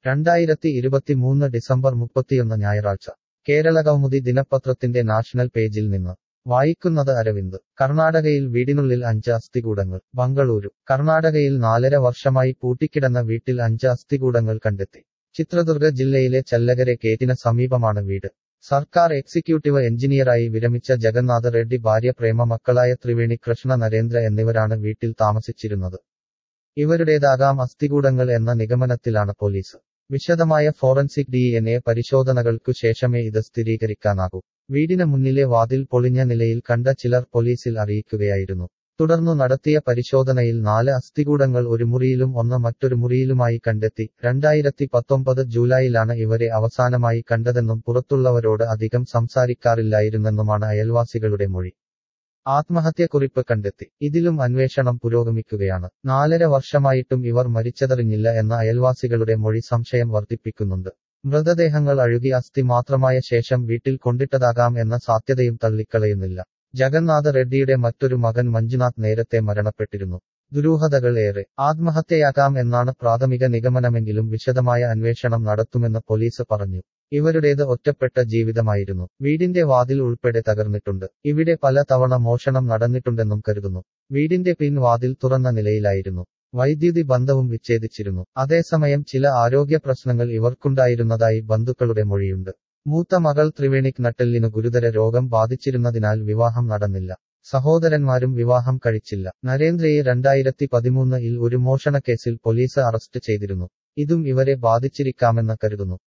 രണ്ടായിരത്തി ഇരുപത്തിമൂന്ന് ഡിസംബർ മുപ്പത്തിയൊന്ന് ഞായറാഴ്ച കേരള കൗമുദി ദിനപത്രത്തിന്റെ നാഷണൽ പേജിൽ നിന്ന് വായിക്കുന്നത് അരവിന്ദ് കർണാടകയിൽ വീടിനുള്ളിൽ അഞ്ച് അസ്ഥികൂടങ്ങൾ ബംഗളൂരു കർണാടകയിൽ നാലര വർഷമായി പൂട്ടിക്കിടന്ന വീട്ടിൽ അഞ്ച് അസ്ഥികൂടങ്ങൾ കണ്ടെത്തി ചിത്രദുർഗ ജില്ലയിലെ ചല്ലകരെ കേറ്റിന് സമീപമാണ് വീട് സർക്കാർ എക്സിക്യൂട്ടീവ് എഞ്ചിനീയറായി വിരമിച്ച ജഗന്നാഥ റെഡ്ഡി ഭാര്യ പ്രേമ മക്കളായ ത്രിവേണി കൃഷ്ണ നരേന്ദ്ര എന്നിവരാണ് വീട്ടിൽ താമസിച്ചിരുന്നത് ഇവരുടേതാകാം അസ്ഥികൂടങ്ങൾ എന്ന നിഗമനത്തിലാണ് പോലീസ് വിശദമായ ഫോറൻസിക് ഡി എൻ എ പരിശോധനകൾക്കു ശേഷമേ ഇത് സ്ഥിരീകരിക്കാനാകൂ വീടിന് മുന്നിലെ വാതിൽ പൊളിഞ്ഞ നിലയിൽ കണ്ട ചിലർ പോലീസിൽ അറിയിക്കുകയായിരുന്നു തുടർന്നു നടത്തിയ പരിശോധനയിൽ നാല് അസ്ഥികൂടങ്ങൾ ഒരു മുറിയിലും ഒന്ന് മറ്റൊരു മുറിയിലുമായി കണ്ടെത്തി രണ്ടായിരത്തി പത്തൊമ്പത് ജൂലൈയിലാണ് ഇവരെ അവസാനമായി കണ്ടതെന്നും പുറത്തുള്ളവരോട് അധികം സംസാരിക്കാറില്ലായിരുന്നെന്നുമാണ് അയൽവാസികളുടെ മൊഴി ആത്മഹത്യക്കുറിപ്പ് കണ്ടെത്തി ഇതിലും അന്വേഷണം പുരോഗമിക്കുകയാണ് നാലര വർഷമായിട്ടും ഇവർ മരിച്ചതറിഞ്ഞില്ല എന്ന അയൽവാസികളുടെ മൊഴി സംശയം വർദ്ധിപ്പിക്കുന്നുണ്ട് മൃതദേഹങ്ങൾ അഴുകി അസ്ഥി മാത്രമായ ശേഷം വീട്ടിൽ കൊണ്ടിട്ടതാകാം എന്ന സാധ്യതയും തള്ളിക്കളയുന്നില്ല ജഗന്നാഥ റെഡ്ഡിയുടെ മറ്റൊരു മകൻ മഞ്ജുനാഥ് നേരത്തെ മരണപ്പെട്ടിരുന്നു ദുരൂഹതകൾ ഏറെ ആത്മഹത്യയാകാം എന്നാണ് പ്രാഥമിക നിഗമനമെങ്കിലും വിശദമായ അന്വേഷണം നടത്തുമെന്ന് പോലീസ് പറഞ്ഞു ഇവരുടേത് ഒറ്റപ്പെട്ട ജീവിതമായിരുന്നു വീടിന്റെ വാതിൽ ഉൾപ്പെടെ തകർന്നിട്ടുണ്ട് ഇവിടെ പല തവണ മോഷണം നടന്നിട്ടുണ്ടെന്നും കരുതുന്നു വീടിന്റെ പിൻവാതിൽ തുറന്ന നിലയിലായിരുന്നു വൈദ്യുതി ബന്ധവും വിച്ഛേദിച്ചിരുന്നു അതേസമയം ചില ആരോഗ്യ പ്രശ്നങ്ങൾ ഇവർക്കുണ്ടായിരുന്നതായി ബന്ധുക്കളുടെ മൊഴിയുണ്ട് മൂത്ത മകൾ ത്രിവേണിക് നട്ടെല്ലിനു ഗുരുതര രോഗം ബാധിച്ചിരുന്നതിനാൽ വിവാഹം നടന്നില്ല സഹോദരന്മാരും വിവാഹം കഴിച്ചില്ല നരേന്ദ്രയെ രണ്ടായിരത്തി പതിമൂന്നിൽ ഒരു മോഷണക്കേസിൽ പോലീസ് അറസ്റ്റ് ചെയ്തിരുന്നു ഇതും ഇവരെ ബാധിച്ചിരിക്കാമെന്ന് കരുതുന്നു